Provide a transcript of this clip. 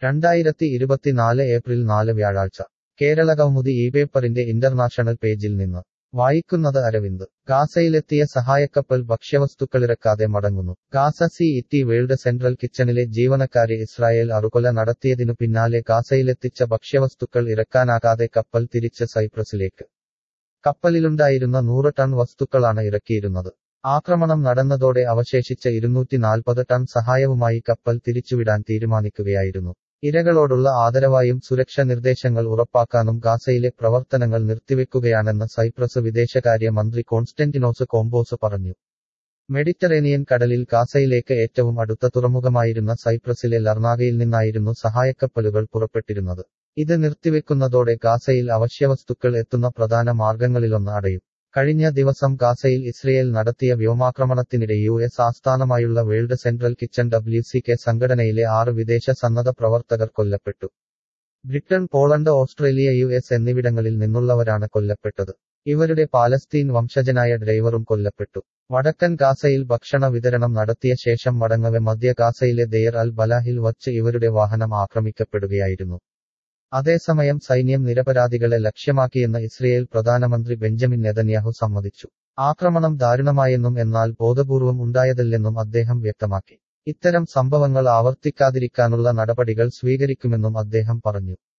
രണ്ടായിരത്തി ഇരുപത്തിനാല് ഏപ്രിൽ നാല് വ്യാഴാഴ്ച കേരളകൗമുദി ഈ പേപ്പറിന്റെ ഇന്റർനാഷണൽ പേജിൽ നിന്ന് വായിക്കുന്നത് അരവിന്ദ് ഗാസയിലെത്തിയ സഹായക്കപ്പൽ ഭക്ഷ്യവസ്തുക്കളിറക്കാതെ മടങ്ങുന്നു Gaza city world central കിച്ചണിലെ ജീവനക്കാരെ ഇസ്രായേൽ അറുകൊല നടത്തിയതിനു പിന്നാലെ ഗാസയിലെത്തിച്ച ഭക്ഷ്യവസ്തുക്കൾ ഇറക്കാനാകാതെ കപ്പൽ തിരിച്ച് സൈപ്രസിലേക്ക് കപ്പലിലുണ്ടായിരുന്ന നൂറ് ടൺ വസ്തുക്കളാണ് ഇറക്കിയിരുന്നത് ആക്രമണം നടന്നതോടെ അവശേഷിച്ച ഇരുന്നൂറ്റി നാൽപ്പത് ടൺ സഹായവുമായി കപ്പൽ തിരിച്ചുവിടാൻ തീരുമാനിക്കുകയായിരുന്നു ഇരകളോടുള്ള ആദരവായും സുരക്ഷ നിർദ്ദേശങ്ങൾ ഉറപ്പാക്കാനും ഗാസയിലെ പ്രവർത്തനങ്ങൾ നിർത്തിവെക്കുകയാണെന്ന് സൈപ്രസ് വിദേശകാര്യ മന്ത്രി കോൺസ്റ്റന്റിനോസ് കോംബോസ് പറഞ്ഞു മെഡിറ്ററേനിയൻ കടലിൽ ഗാസയിലേക്ക് ഏറ്റവും അടുത്ത തുറമുഖമായിരുന്ന സൈപ്രസിലെ ലർണാഗയിൽ നിന്നായിരുന്നു സഹായക്കപ്പലുകൾ പുറപ്പെട്ടിരുന്നത് ഇത് നിർത്തിവെക്കുന്നതോടെ ഗാസയിൽ അവശ്യവസ്തുക്കൾ എത്തുന്ന പ്രധാന മാർഗങ്ങളിലൊന്ന് അടയും കഴിഞ്ഞ ദിവസം ഗാസയിൽ ഇസ്രയേൽ നടത്തിയ വ്യോമാക്രമണത്തിനിടെ യു എസ് ആസ്ഥാനമായുള്ള world central kitchen W C K സംഘടനയിലെ ആറ് വിദേശ സന്നദ്ധ പ്രവർത്തകർ കൊല്ലപ്പെട്ടു Britain Poland Australia U S എന്നിവിടങ്ങളിൽ നിന്നുള്ളവരാണ് കൊല്ലപ്പെട്ടത് ഇവരുടെ പാലസ്തീൻ വംശജനായ ഡ്രൈവറും കൊല്ലപ്പെട്ടു വടക്കൻ ഗാസയിൽ ഭക്ഷണ വിതരണം നടത്തിയ ശേഷം മടങ്ങവെ മധ്യ ഗാസയിലെ ദെയർ അൽ ബലാഹിൽ വച്ച് ഇവരുടെ വാഹനം ആക്രമിക്കപ്പെടുകയായിരുന്നു അതേസമയം സൈന്യം നിരപരാധികളെ ലക്ഷ്യമാക്കിയെന്ന് ഇസ്രയേൽ പ്രധാനമന്ത്രി ബെഞ്ചമിൻ നെതന്യാഹു സമ്മതിച്ചു ആക്രമണം ദാരുണമായെന്നും എന്നാൽ ബോധപൂർവം ഉണ്ടായതല്ലെന്നും അദ്ദേഹം വ്യക്തമാക്കി ഇത്തരം സംഭവങ്ങൾ ആവർത്തിക്കാതിരിക്കാനുള്ള നടപടികൾ സ്വീകരിക്കുമെന്നും അദ്ദേഹം പറഞ്ഞു